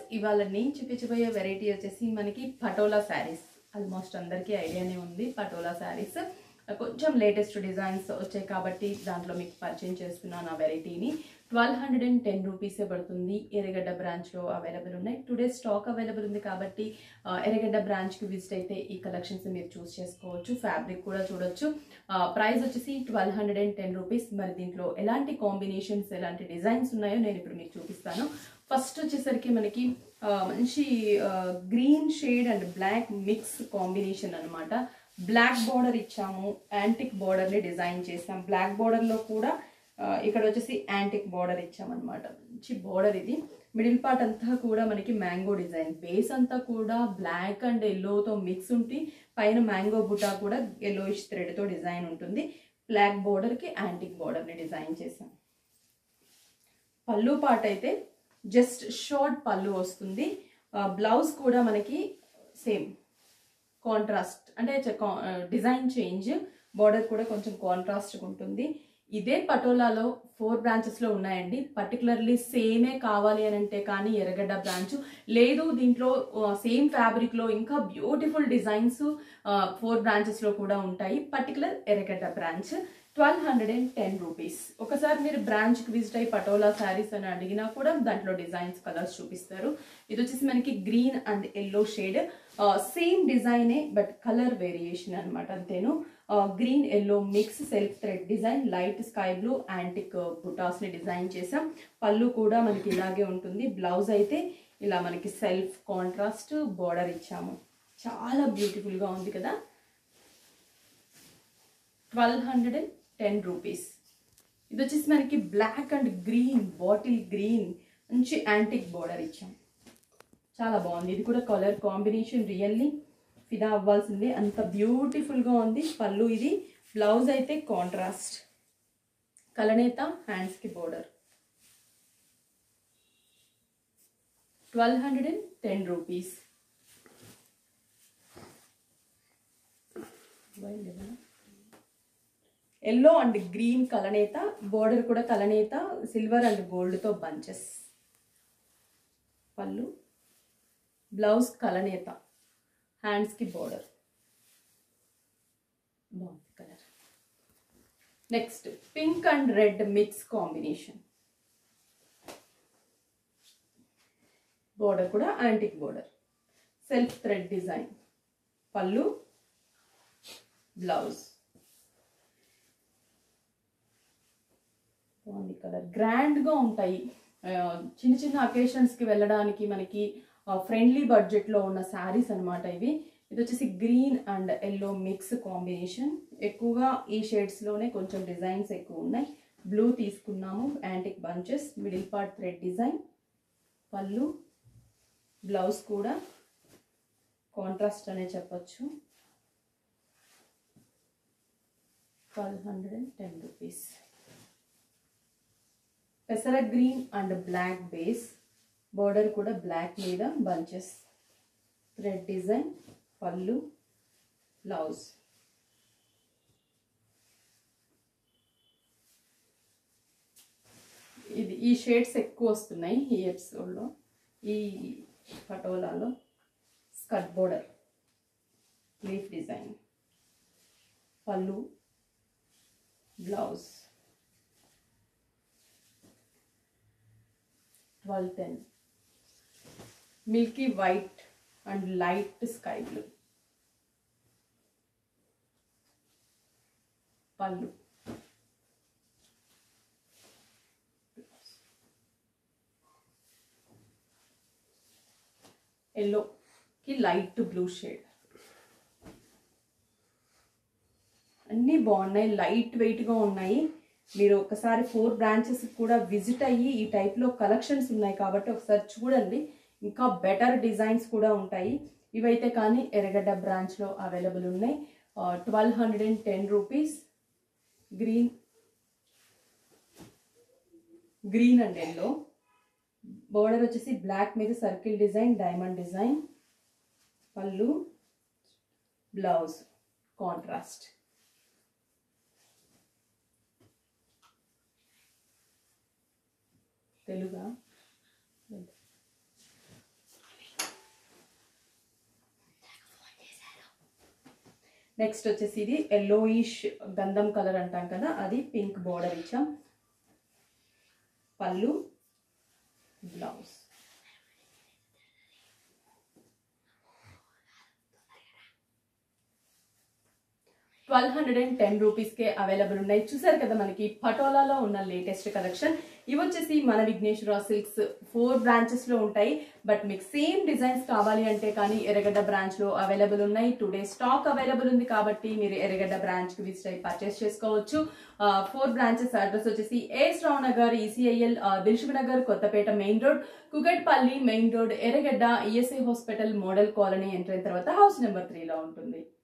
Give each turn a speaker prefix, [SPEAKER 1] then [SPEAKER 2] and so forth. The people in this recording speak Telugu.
[SPEAKER 1] ఇవాళ నేను చూపించబోయే వెరైటీ వచ్చేసి మనకి పటోలా శారీస్ ఆల్మోస్ట్ అందరికీ ఐడియానే ఉంది పటోలా శారీస్ కొంచెం లేటెస్ట్ డిజైన్స్ వచ్చాయి కాబట్టి దాంట్లో మీకు పరిచయం చేస్తున్నాను ఆ వెరైటీని ట్వెల్వ్ హండ్రెడ్ అండ్ టెన్ రూపీసే పడుతుంది ఎర్రగడ్డ బ్రాంచ్లో అవైలబుల్ ఉన్నాయి టుడే స్టాక్ అవైలబుల్ ఉంది కాబట్టి ఆ, ఎర్రగడ్డ బ్రాంచ్కి విజిట్ అయితే ఈ కలెక్షన్స్ మీరు చూస్ చేసుకోవచ్చు ఫ్యాబ్రిక్ కూడా చూడొచ్చు ప్రైస్ వచ్చేసి twelve hundred and ten rupees మరి దీంట్లో ఎలాంటి కాంబినేషన్స్ ఎలాంటి డిజైన్స్ ఉన్నాయో నేను ఇప్పుడు మీకు చూపిస్తాను ఫస్ట్ వచ్చేసరికి మనకి ఆ, మంచి green shade and black mix combination అన్నమాట బ్లాక్ బార్డర్ ఇచ్చాము యాంటిక్ బార్డర్ని డిజైన్ చేసాం బ్లాక్ బార్డర్లో కూడా ఆ, ఇక్కడ వచ్చేసి యాంటిక్ బార్డర్ ఇచ్చామన్నమాట మంచి బార్డర్ ఇది మిడిల్ పార్ట్ అంతా కూడా మనకి మ్యాంగో డిజైన్ బేస్ అంతా కూడా బ్లాక్ అండ్ ఎల్లోతో మిక్స్ ఉండి పైన మ్యాంగో బుటా కూడా ఎల్లోయిష్ థ్రెడ్తో డిజైన్ ఉంటుంది బ్లాక్ బార్డర్కి యాంటిక్ బార్డర్ని డిజైన్ చేసాం పళ్ళు పార్ట్ అయితే జస్ట్ షార్ట్ పళ్ళు వస్తుంది బ్లౌజ్ కూడా మనకి సేమ్ కాంట్రాస్ట్ అంటే డిజైన్ చేంజ్ బార్డర్ కూడా కొంచెం కాంట్రాస్ట్గా ఉంటుంది ఇదే పటోలాలో ఫోర్ బ్రాంచెస్లో ఉన్నాయండి పర్టికులర్లీ సేమే కావాలి అని అంటే కానీ ఎర్రగడ్డ బ్రాంచ్ లేదు దీంట్లో సేమ్ ఫ్యాబ్రిక్లో ఇంకా బ్యూటిఫుల్ డిజైన్స్ ఫోర్ బ్రాంచెస్లో కూడా ఉంటాయి particular Erragadda branch twelve hundred and ten rupees ఒకసారి మీరు బ్రాంచ్కి విజిట్ అయ్యి పటోలా శారీస్ అని అడిగినా కూడా దాంట్లో డిజైన్స్ కలర్స్ చూపిస్తారు ఇది వచ్చేసి మనకి green and yellow shade same డిజైనే బట్ కలర్ వేరియేషన్ అనమాట అంతేను green yellow mix self thread design light sky blue antique బుటాస్ని డిజైన్ చేసాం పళ్ళు కూడా మనకి ఇలాగే ఉంటుంది బ్లౌజ్ అయితే ఇలా మనకి సెల్ఫ్ కాంట్రాస్ట్ బార్డర్ ఇచ్చాము చాలా బ్యూటిఫుల్గా ఉంది కదా twelve hundred and ten rupees ఇది వచ్చేసి మనకి black and green bottle green మంచి యాంటిక్ బార్డర్ ఇచ్చాం చాలా బాగుంది ఇది కూడా కలర్ కాంబినేషన్ రియల్లీ ఫిదా అవ్వాల్సిందే అంత బ్యూటిఫుల్గా ఉంది పళ్ళు ఇది బ్లౌజ్ అయితే కాంట్రాస్ట్ కలనేత హ్యాండ్స్కి border twelve hundred and ten rupees yellow and green కలనేత బోర్డర్ కూడా కలనేత సిల్వర్ అండ్ గోల్డ్తో బంచెస్ పళ్ళు బ్లౌజ్ కలనేత హ్యాండ్స్కి బోర్డర్ బాగుంది colour next pink and red mix combination border కూడా antique border self thread design పళ్ళు బ్లౌజ్ బాగుంది కలర్ గ్రాండ్గా ఉంటాయి ఆ, చిన్న చిన్న అకేషన్స్కి వెళ్ళడానికి మనకి ఫ్రెండ్లీ బడ్జెట్లో ఉన్న శారీస్ అన్నమాట ఇవి ఇది వచ్చేసి green and yellow mix combination ఎక్కువగా ఈ షేడ్స్లోనే కొంచెం డిజైన్స్ ఎక్కువ ఉన్నాయి బ్లూ తీసుకున్నాము antique bunches middle part thread design పళ్ళు బ్లౌజ్ కూడా కాంట్రాస్ట్ అనే చెప్పొచ్చు twelve hundred and ten rupees పెసర green and black base border కూడా బ్లాక్ మీద బంచెస్ థ్రెడ్ డిజైన్ పళ్ళు బ్లౌజ్ ఇది ఈ షేడ్స్ ఎక్కువ వస్తున్నాయి ఈ ఎపిసోడ్లో ఈ పటోలాలో స్కర్ట్ బోర్డర్ లీఫ్ డిజైన్ పళ్ళు blouse twelve ten milky white and light sky blue పళ్ళు ఎల్లోకి లైట్ బ్లూ షేడ్ అన్నీ బాగున్నాయి లైట్ వెయిట్గా ఉన్నాయి మీరు ఒకసారి ఫోర్ బ్రాంచెస్ కూడా విజిట్ అయ్యి ఈ టైప్లో కలెక్షన్స్ ఉన్నాయి కాబట్టి ఒకసారి చూడండి ఇంకా బెటర్ డిజైన్స్ కూడా ఉంటాయి ఇవైతే కానీ ఎర్రగడ్డ బ్రాంచ్లో అవైలబుల్ ఉన్నాయి twelve hundred and ten rupees green green and yellow border వచ్చేసి బ్లాక్ మీద సర్కిల్ డిజైన్ డైమండ్ డిజైన్ పళ్ళు బ్లౌజ్ కాంట్రాస్ట్ తెలుగా నెక్స్ట్ వచ్చేసి ఇది ఎల్లోయిష్ గంధం కలర్ అంటాం కదా అది పింక్ బోర్డర్ ఇచ్చాం పళ్ళు blouse twelve hundred and ten రూపీస్కే అవైలబుల్ ఉన్నాయి చూసారు కదా మనకి పటోలాలో ఉన్న లేటెస్ట్ కలెక్షన్ ఇవి వచ్చేసి మన విఘ్నేశ్వర సిల్క్స్ ఫోర్ బ్రాంచెస్లో ఉంటాయి బట్ మీకు సేమ్ డిజైన్స్ కావాలి అంటే కానీ ఎర్రగడ్డ బ్రాంచ్లో అవైలబుల్ ఉన్నాయి టుడే స్టాక్ అవైలబుల్ ఉంది కాబట్టి మీరు ఎర్రగడ్డ బ్రాంచ్కి విజిట్ అయ్యి పర్చేస్ చేసుకోవచ్చు ఫోర్ బ్రాంచెస్ అడ్రస్ వచ్చేసి AS Rao Nagar ECIL Dilsukh Nagar Kothapet main road Kukatpally main road Erragadda ESI hospital model colony enter అయిన తర్వాత హౌస్ నెంబర్ త్రీలో ఉంటుంది